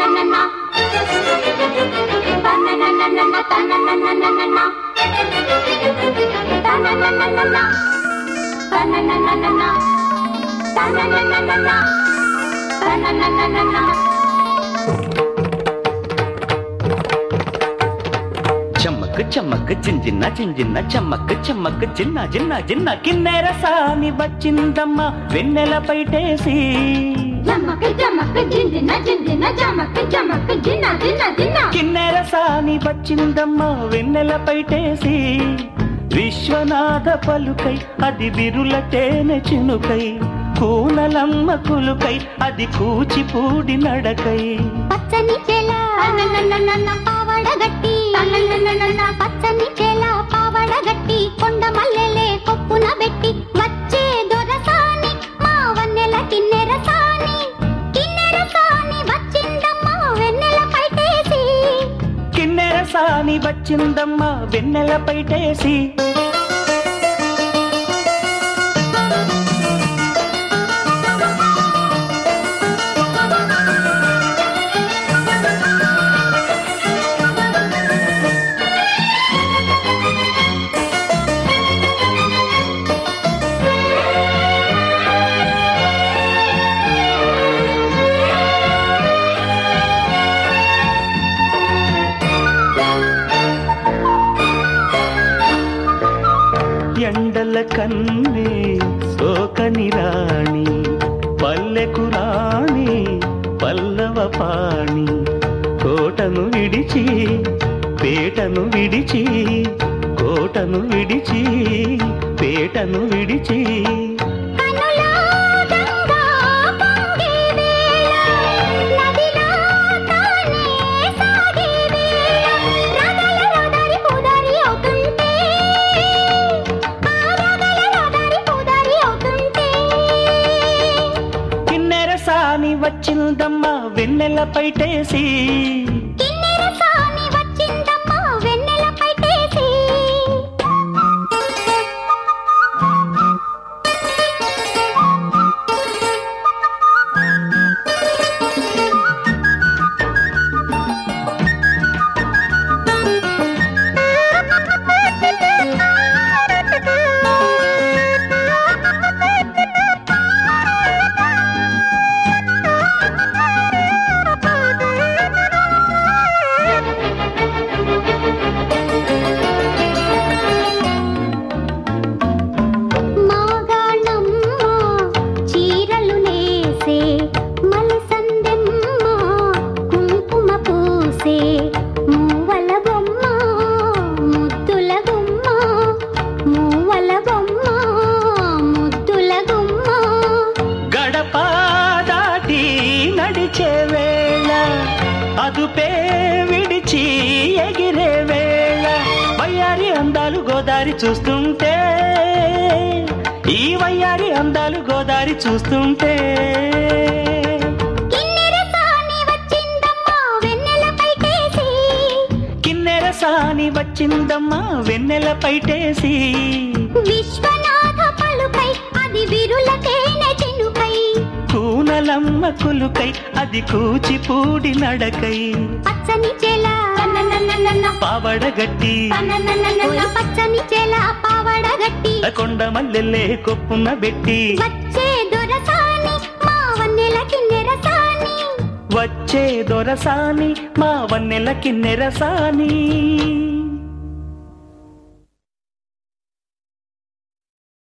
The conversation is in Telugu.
చమ్మక్ చమ్మక్ చింజిన్న చింజిన్న చమ్మక్ చమ్మక్ చిన్న చిన్న చిన్న కిన్నెర సాని వచ్చిందమ్మ వెన్నెల పైటేసి జమక్ జమక్ జింజిన జింజిన జమక్ జమక్ జిన్న జిన్న జిన్న కిన్నెర సాని వచ్చిందమ్మ వెన్నెల పైటేసి విశ్వనాథ పలుకై అది విరుల తేనె చినుకై కూనలమ్మ కులుకై అది కూచిపూడి నడకై పచ్చని చెల పావడ గట్టి పచ్చని చెల పావడ గట్టి కొండ మల్లెలే కొప్పున పెట్టి వచ్చే దొరసాని మా వన్నెల కిన్నెర సాని కిన్నెర సాని వచ్చిందమ్మా వెన్నెల పైటేసి కిన్నెర సాని వచ్చిందమ్మ వెన్నెల పైటేసి ఎండల కన్నే సోకని రాణి పల్లెకు రాణి పల్లవ పాణి కోటను విడిచి పేటను విడిచి కోటను విడిచి పేటను విడిచి కనులా గంగా పొంగే వేళ నదిలా తానే సాగే వేళ రగల రదరి పుదరి అవుతుంటే ఆ రగల రదరి పుదరి అవుతుంటే కిన్నెర సాని వచ్చిందమ్మ వెన్నెల పైటేసి కిన్నెర సాని వచ్చిందమ్మా వెన్నెల పైటేసి మాగాణమ్మ చీరలు నేసే మలసందెమ్మ కుంకుమ పూసే మూవల బొమ్మ ముద్దుల గుమ్మ మూవల బొమ్మ ముద్దుల గుమ్మ గడప దాటి నడిచే వేళ అదుపే విడిచి ఎగిరే వేళ వయ్యారి అందాలు గోదారి చూస్తుంటే ఈ వయ్యారి అందాలు గోదారి చూస్తుంటే కిన్నెర సాని వచ్చిందమ్మా వెన్నెల పైటేసి కిన్నెర సాని వచ్చిందమ్మా వెన్నెల పైటేసి విశ్వనాథ పలుకై అది విరుల తేనె చినుకై కూనలమ్మ కులుకై అది కూచిపూడి నడకై పచ్చని చెల పావడగట్టి ఓయ్ పచ్చని చెల పావడ గట్టి కొండ మల్లెల్లే కొప్పున బెట్టి వచ్చే దొరసాని మా వన్నెల కిన్నెర సాని వచ్చే దొరసాని మా వన్నెల కిన్నెరసాని